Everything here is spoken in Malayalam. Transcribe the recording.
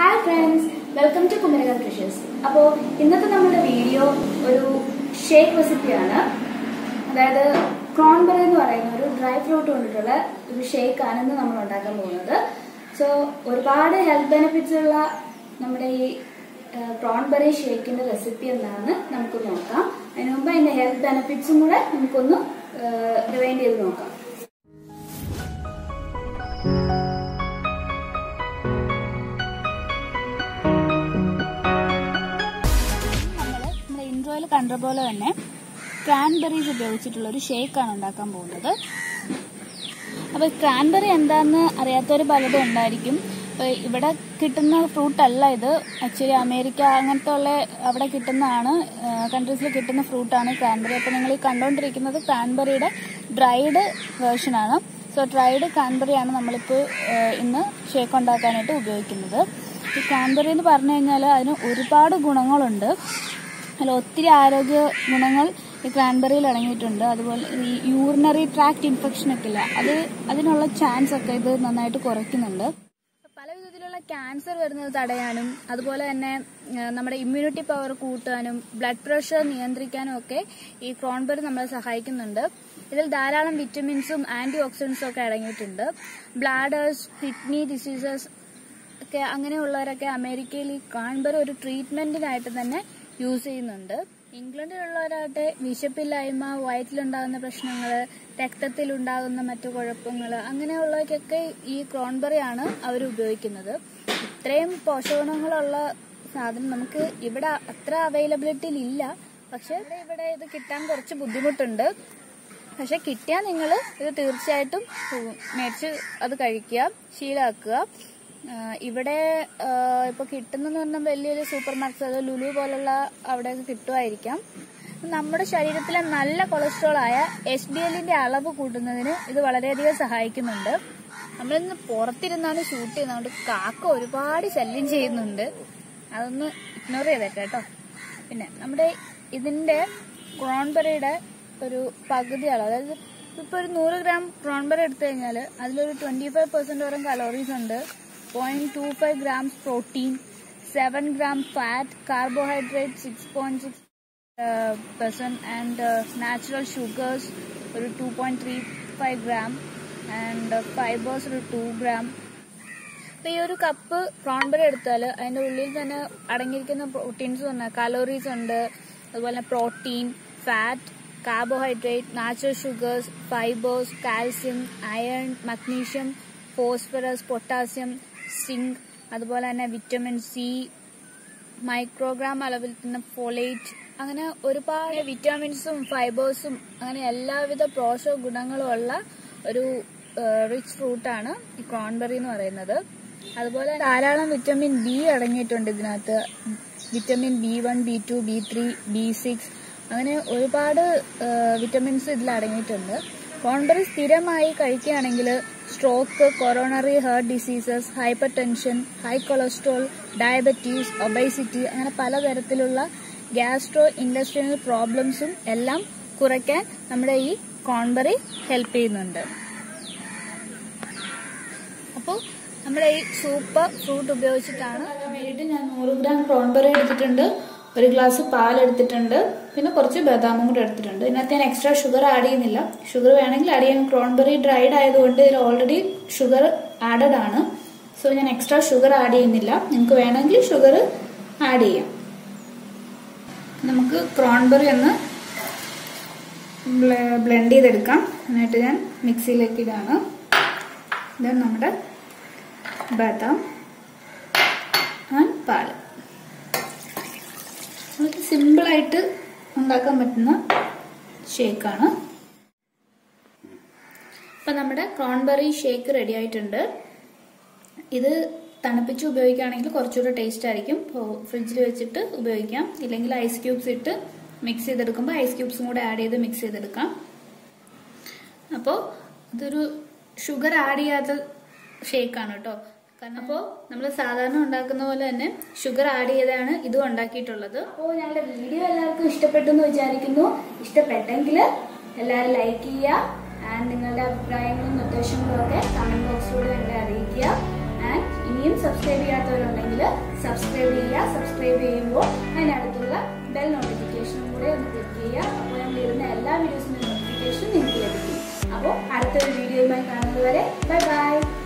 ഹായ് ഫ്രണ്ട്സ് വെൽക്കം ടു കുമരക ട്രിഷസ് അപ്പോൾ ഇന്നത്തെ നമ്മുടെ വീഡിയോ ഒരു ഷേക്ക് റെസിപ്പിയാണ് അതായത് ക്രോൺബെറി എന്ന് പറയുന്ന ഒരു ഡ്രൈ ഫ്രൂട്ട് കൊണ്ടിട്ടുള്ള ഒരു ഷേക്ക് ആണ് ഇന്ന് നമ്മൾ ഉണ്ടാക്കാൻ പോകുന്നത് സോ ഒരുപാട് ഹെൽത്ത് ബെനിഫിറ്റ്സ് ഉള്ള നമ്മുടെ ഈ ക്രോൺബെറി ഷേക്കിന്റെ റെസിപ്പി എന്താണെന്ന് നമുക്ക് നോക്കാം അതിന് മുമ്പ് അതിന്റെ ഹെൽത്ത് ബെനിഫിറ്റ്സും കൂടെ നമുക്കൊന്ന് റിവൈൻഡ് ചെയ്ത് നോക്കാം നമ്മൾ നമ്മുടെ ഇൻട്രോയിൽ കണ്ട പോലെ തന്നെ ക്രാൻബെറീസ് ഉപയോഗിച്ചിട്ടുള്ള ഒരു ഷേക്കാണ് ഉണ്ടാക്കാൻ പോകുന്നത് അപ്പോൾ ക്രാൻബെറി എന്താണെന്ന് അറിയാത്തവർ പലതും ഉണ്ടായിരിക്കും അപ്പോൾ ഇവിടെ കിട്ടുന്ന ഫ്രൂട്ട് അല്ല ഇത് ആക്ച്വലി അമേരിക്ക അങ്ങനത്തെ ഉള്ള അവിടെ കിട്ടുന്നതാണ് കൺട്രീസിൽ കിട്ടുന്ന ഫ്രൂട്ടാണ് ക്രാൻബെറി അപ്പോൾ നിങ്ങൾ ഈ കണ്ടുകൊണ്ടിരിക്കുന്നത് ക്രാൻബെറിയുടെ ഡ്രൈഡ് വേർഷനാണ് സോ ഡ്രൈഡ് ക്രാൻബെറിയാണ് നമ്മളിപ്പോൾ ഇന്ന് ഷേക്ക് ഉണ്ടാക്കാനായിട്ട് ഉപയോഗിക്കുന്നത് ഈ ക്രാൻബെറി എന്ന് പറഞ്ഞു കഴിഞ്ഞാൽ അതിന് ഒരുപാട് ഗുണങ്ങളുണ്ട് അതിൽ ഒത്തിരി ആരോഗ്യ ഗുണങ്ങൾ ഈ ക്രാൻബെറിയിൽ അടങ്ങിയിട്ടുണ്ട് അതുപോലെ ഈ യൂറിനറി ട്രാക്ട് ഇൻഫെക്ഷൻ ഒക്കെ ഇല്ല അത് അതിനുള്ള ചാൻസ് ഒക്കെ ഇത് നന്നായിട്ട് കുറയ്ക്കുന്നുണ്ട് പല വിധത്തിലുള്ള ക്യാൻസർ വരുന്നത് തടയാനും അതുപോലെ തന്നെ ആ, നമ്മുടെ ഇമ്മ്യൂണിറ്റി പവർ കൂട്ടാനും ബ്ലഡ് പ്രഷർ നിയന്ത്രിക്കാനും ഒക്കെ ഈ ക്രോൺബെറി നമ്മളെ സഹായിക്കുന്നുണ്ട് ഇതിൽ ധാരാളം വിറ്റമിൻസും ആന്റി ഓക്സിഡൻസും ഒക്കെ അടങ്ങിയിട്ടുണ്ട് ബ്ലാഡേഴ്സ് കിഡ്നി ഡിസീസസ് ഒക്കെ അങ്ങനെയുള്ളവരൊക്കെ അമേരിക്കയിൽ ഈ ക്രാൺബെറി ഒരു ട്രീറ്റ്മെന്റിനായിട്ട് തന്നെ യൂസ് ചെയ്യുന്നുണ്ട് ഇംഗ്ലണ്ടിലുള്ളവരാകട്ടെ വിശപ്പില്ലായ്മ വയറ്റിലുണ്ടാകുന്ന പ്രശ്നങ്ങൾ രക്തത്തിലുണ്ടാകുന്ന മറ്റു കുഴപ്പങ്ങൾ അങ്ങനെയുള്ളവർക്കൊക്കെ ഈ ക്രോൺബെറി ആണ് അവർ ഉപയോഗിക്കുന്നത് ഇത്രയും പോഷകഗുണങ്ങളുള്ള സാധനം നമുക്ക് ഇവിടെ അത്ര അവൈലബിലിറ്റിയിൽ ഇല്ല പക്ഷെ ഇവിടെ ഇത് കിട്ടാൻ കുറച്ച് ബുദ്ധിമുട്ടുണ്ട് പക്ഷെ കിട്ടിയാൽ നിങ്ങൾ ഇത് തീർച്ചയായിട്ടും ഉം, മേടിച്ച് അത് കഴിക്കുക ശീലമാക്കുക ആ, ഇവിടെ ആ, ഇപ്പൊ കിട്ടുന്നെന്ന് പറഞ്ഞാൽ വലിയൊരു സൂപ്പർ മാർക്കറ്റ് അത് ലുലു പോലുള്ള അവിടെ കിട്ടുമായിരിക്കാം നമ്മുടെ ശരീരത്തിലെ നല്ല കൊളസ്ട്രോൾ ആയ എച്ച് ഡി എല്ലിന്റെ അളവ് കൂട്ടുന്നതിന് ഇത് വളരെയധികം സഹായിക്കുന്നുണ്ട് നമ്മളിന്ന് പുറത്തിരുന്നാണ് ഷൂട്ട് ചെയ്യുന്നത് അതുകൊണ്ട് കാക്ക ഒരുപാട് ശല്യം ചെയ്യുന്നുണ്ട് അതൊന്ന് ഇഗ്നോർ ചെയ്തേക്കാം കേട്ടോ പിന്നെ നമ്മുടെ ഇതിന്റെ ക്രോൺബെറിയുടെ ഒരു പകുതി അളവ് അതായത് ഇപ്പൊ ഒരു നൂറ് ഗ്രാം ക്രോൺബെറി എടുത്തു കഴിഞ്ഞാൽ അതിലൊരു ട്വന്റി ഫൈവ് പെർസെന്റ് വരെ കലോറീസ് ഉണ്ട് point two five grams protein seven gram fat carbohydrate six point six percent and natural sugars ഒരു two point three five gram and fibres ഒരു ടു ഗ്രാം അപ്പൊ ഈ ഒരു കപ്പ് ക്രോൺബെറി എടുത്താൽ അതിന്റെ ഉള്ളിൽ തന്നെ അടങ്ങിയിരിക്കുന്ന പ്രോട്ടീൻസ് പറഞ്ഞാൽ കലോറീസ് ഉണ്ട് അതുപോലെ protein fat carbohydrate natural sugars fibres calcium iron magnesium phosphorus potassium zinc അതുപോലെ തന്നെ വിറ്റമിൻ സി മൈക്രോഗ്രാം അളവിൽ തന്നെ ഫോലേറ്റ് അങ്ങനെ ഒരുപാട് വിറ്റാമിൻസും ഫൈബേഴ്സും അങ്ങനെ എല്ലാവിധ പോഷക ഗുണങ്ങളും ഉള്ള ഒരു റിച്ച് ഫ്രൂട്ടാണ് ഈ ക്രോൺബെറി എന്ന് പറയുന്നത് അതുപോലെ ധാരാളം വിറ്റമിൻ ബി അടങ്ങിയിട്ടുണ്ട് ഇതിനകത്ത് vitamin B one B two B three B six അങ്ങനെ ഒരുപാട് വിറ്റമിൻസ് ഇതിൽ അടങ്ങിയിട്ടുണ്ട് കോൺബെറി സ്ഥിരമായി കഴിക്കുകയാണെങ്കിൽ സ്ട്രോക്ക് കൊറോണറി ഹാർട്ട് ഡിസീസസ് ഹൈപ്പർ ടെൻഷൻ ഹൈ കൊളസ്ട്രോൾ ഡയബറ്റീസ് ഒബൈസിറ്റി അങ്ങനെ പലതരത്തിലുള്ള ഗ്യാസ്ട്രോ ഇൻഡസ്ട്രിയൽ പ്രോബ്ലംസും എല്ലാം കുറയ്ക്കാൻ നമ്മുടെ ഈ കോൺബെറി ഹെൽപ്പ് ചെയ്യുന്നുണ്ട് അപ്പോൾ നമ്മുടെ ഈ സൂപ്പർ ഫ്രൂട്ട് ഉപയോഗിച്ചിട്ടാണ് വേണ്ടിയിട്ട് ഞാൻ നൂറ് ഗ്രാം ക്രോൺബെറി എടുത്തിട്ടുണ്ട് ഒരു ഗ്ലാസ് പാൽ എടുത്തിട്ടുണ്ട് പിന്നെ കുറച്ച് ബദാമും കൂടെ എടുത്തിട്ടുണ്ട് ഇതിനകത്ത് ഞാൻ എക്സ്ട്രാ ഷുഗർ ആഡ് ചെയ്യുന്നില്ല ഷുഗർ വേണമെങ്കിൽ ആഡ് ചെയ്യാം ക്രോൺബെറി ഡ്രൈഡ് ആയതുകൊണ്ട് ഇതിൽ ഓൾറെഡി ഷുഗർ ആഡഡ് ആണ് സോ ഞാൻ എക്സ്ട്രാ ഷുഗർ ആഡ് ചെയ്യുന്നില്ല നിങ്ങൾക്ക് വേണമെങ്കിൽ ഷുഗർ ആഡ് ചെയ്യാം നമുക്ക് ക്രോൺബെറി ഒന്ന് ബ്ലെൻഡ് ചെയ്തെടുക്കാം എന്നിട്ട് ഞാൻ മിക്സിയിലേക്ക് ഇടാണ് ഇതാണ് നമ്മുടെ ബദാം ആൻഡ് പാല് വളരെ സിമ്പിളായിട്ട് ഉണ്ടാക്കാൻ പറ്റുന്ന ഷേക്കാണ് അപ്പം നമ്മുടെ ക്രോൺബെറി ഷേക്ക് റെഡി ആയിട്ടുണ്ട് ഇത് തണുപ്പിച്ച് ഉപയോഗിക്കുകയാണെങ്കിൽ കുറച്ചുകൂടെ ടേസ്റ്റ് ആയിരിക്കും ഫ്രിഡ്ജിൽ വെച്ചിട്ട് ഉപയോഗിക്കാം ഇല്ലെങ്കിൽ ഐസ് ക്യൂബ്സ് ഇട്ട് മിക്സ് ചെയ്തെടുക്കുമ്പോൾ ഐസ് ക്യൂബ്സും കൂടെ ആഡ് ചെയ്ത് മിക്സ് ചെയ്തെടുക്കാം അപ്പോൾ ഇതൊരു ഷുഗർ ആഡ് ചെയ്യാത്ത ഷേക്കാണ് കേട്ടോ കാരണം അപ്പോൾ നമ്മൾ സാധാരണ ഉണ്ടാക്കുന്ന പോലെ തന്നെ ഷുഗർ ആഡ് ചെയ്താണ് ഇതും ഉണ്ടാക്കിയിട്ടുള്ളത് അപ്പോൾ ഞങ്ങളുടെ വീഡിയോ എല്ലാവർക്കും ഇഷ്ടപ്പെട്ടു എന്ന് വിചാരിക്കുന്നു ഇഷ്ടപ്പെട്ടെങ്കിൽ എല്ലാവരും ലൈക്ക് ചെയ്യുക ആൻഡ് നിങ്ങളുടെ അഭിപ്രായങ്ങളും നിർദ്ദേശങ്ങളും ഒക്കെ കമന്റ് ബോക്സിലൂടെ ഞങ്ങളെ അറിയിക്കുക ആൻഡ് ഇനി ഇനിയും സബ്സ്ക്രൈബ് ചെയ്യാത്തവരുണ്ടെങ്കിൽ സബ്സ്ക്രൈബ് ചെയ്യുക സബ്സ്ക്രൈബ് ചെയ്യുമ്പോൾ അതിനടുത്തുള്ള ബെൽ നോട്ടിഫിക്കേഷനും കൂടെ ഒന്ന് ക്ലിക്ക് ചെയ്യുക അപ്പോൾ നമ്മൾ ഇടുന്ന എല്ലാ വീഡിയോസിൻ്റെ നോട്ടിഫിക്കേഷൻ നിങ്ങൾക്ക് ലഭിക്കും അപ്പോൾ അടുത്തൊരു വീഡിയോയുമായി കാണുന്നത് വരെ ബൈ ബൈ